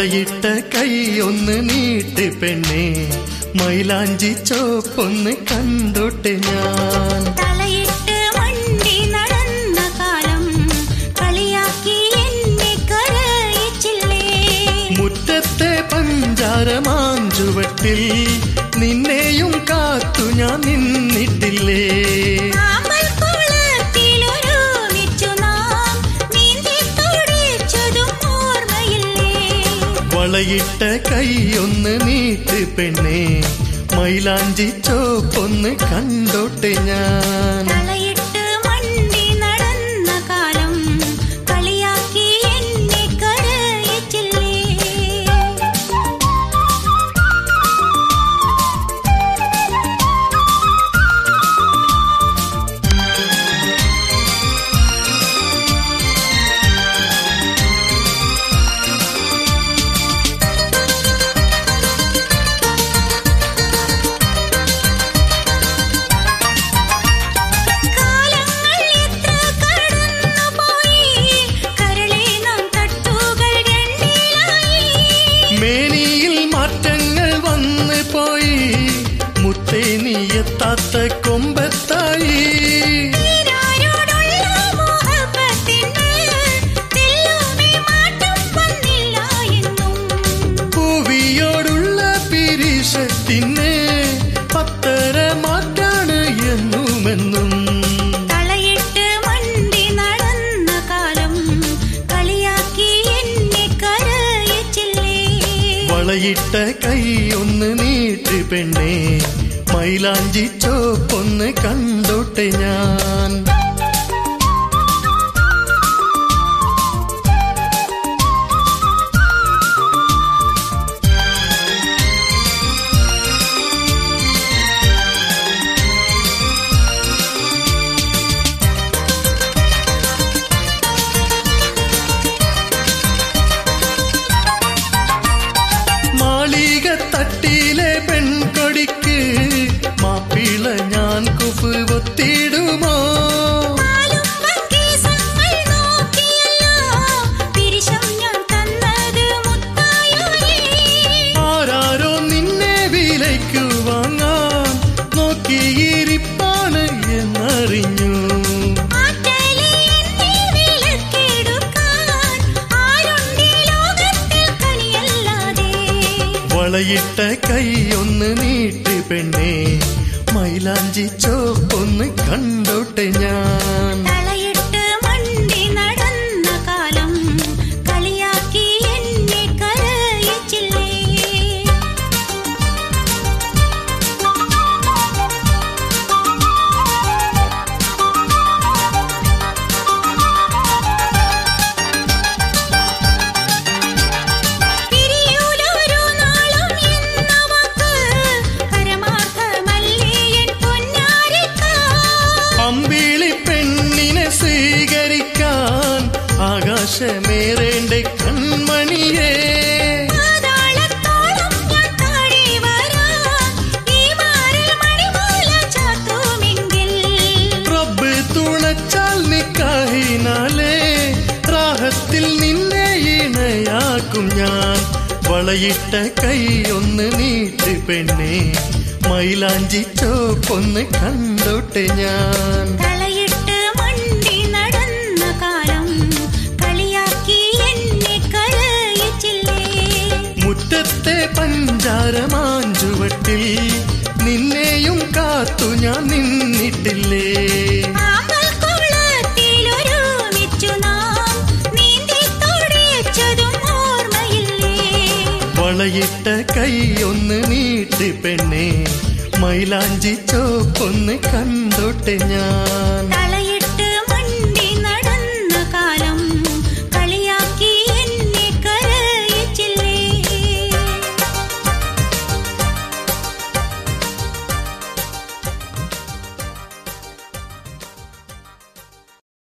വളയിട്ട കൈ ഒന്ന് നീട്ട് പെണ്ണേ മൈലാഞ്ചി ചോപ്പൊന്ന് കണ്ടോട്ടെ ഞാൻ തലയിട്ട് മണ്ടി നടന്ന കാലം കളിയാക്കി എന്നെ കരയിച്ചില്ലേ മുറ്റത്തെ പഞ്ചാരമാഞ്ചുവട്ടിൽ നിന്നെയും കാത്തു ഞാൻ നിന്നിട്ടില്ലേ ആമ്പൽ കുളത്തിലൊരുമിച്ചു നാം നീന്തി തുടിച്ചതും ഓർമ്മയില്ലേ വളയിട്ട കൈ ഒന്ന് നീട്ട് പെണ്ണേ മൈലാഞ്ചി ചോപ്പൊന്ന് കണ്ടോട്ടെ ഞാൻ തലയിട്ട് മണ്ടി നടന്ന കാലം കളിയാക്കി എന്നെ കരയിച്ചില്ലേ കാലങ്ങൾ എത്ര കടന്നുപോയി കരളെ നാം തട്ടുകൾ രണ്ടിലായി മേനിയിൽ മാറ്റങ്ങൾ വന്നു പോയി മുത്തേ നീ എത്താത്ത കൊമ്പത്തായി നീരാരോടുള്ള മോഹബത്തിന് തെല്ലുമേ മാറ്റം വന്നില്ല എന്നും പൂവിയോടുള്ള പിരിശത്തിന് പത്തര മാറ്റാണ് എന്നുമെന്നും തലയിട്ട് മണ്ടി നടന്ന കാലം കളിയാക്കി എന്നെ കരയിച്ചില്ലേ വളയിട്ട കൈ ഒന്ന് നീട്ട് പെണ്ണേ മൈലാഞ്ചി ചോപ്പൊന്ന് കണ്ടോട്ടെ ഞാൻ മാളിക തട്ടിലെ പെൺകൊടിക്ക് മാപ്പിള ഞാൻ കുപ്പ് ഒത്തിടുമോ നാലും വക്കീസങ്ങൾ നോക്കിയല്ലോ പിരിശം ഞാൻ തന്നത് മുത്തായോലേ ആരാരോ നിന്നെ വിലയ്ക്കു വാങ്ങാൻ നോക്കിയിരിപ്പാണ് എന്നറിഞ്ഞു ആറ്റലേ എന്നെ വിലക്കെടുക്കാൻ ആരുണ്ട് ലോകത്തിൽ കനിയല്ലാതെ വളയിട്ട കൈ ഒന്ന് നീട്ട് പെണ്ണേ മൈലാഞ്ചി ചോപ്പൊന്ന് കണ്ടോട്ടെ ഞാൻ തലയിട്ട് മണ്ടി നടന്ന കാലം കളിയാക്കി എന്നെ കരയിച്ചില്ലേ പിരിയൂലൊരു നാളും എന്ന വാക്ക് പരമാർത്ഥമല്ലേ എൻ പൊന്നാരിക്കാ അമ്പിളി പെണ്ണിനെ സ്വീകരിക്കാൻ ആകാശമേറേണ്ട കൺമണിയേ പാതാളത്തോളം ഞാൻ താഴെ വരാം ഈ മാറിൽ മണിമാല ചാർത്തുമെങ്കിൽ റബ്ബ് തുണച്ചാൽ നിക്കാഹിനാലേ റാഹത്തിൽ നിന്നെ ഇണയാക്കും ഞാൻ വളയിട്ട കൈ ഒന്ന് നീട്ട് പെണ്ണേ മൈലാഞ്ചി ചോപ്പൊന്ന് കണ്ടോട്ടെ ഞാൻ തലയിട്ട് മണ്ടി നടന്ന കാലം കളിയാക്കി എന്നെ കരയിച്ചില്ലേ മുറ്റത്തെ പഞ്ചാരമാഞ്ചുവട്ടിൽ നിന്നെയും കാത്തു ഞാൻ നിന്നിട്ടില്ലേ ആമ്പൽ കുളത്തിലൊരുമിച്ചു നാം നീന്തി തുടിച്ചതും ഓർമ്മയില്ലേ വളയിട്ട കൈ ഒന്ന് നീട്ട് പെണ്ണേ മൈലാഞ്ചി ചോപ്പൊന്ന് കണ്ടോട്ടെ ഞാൻ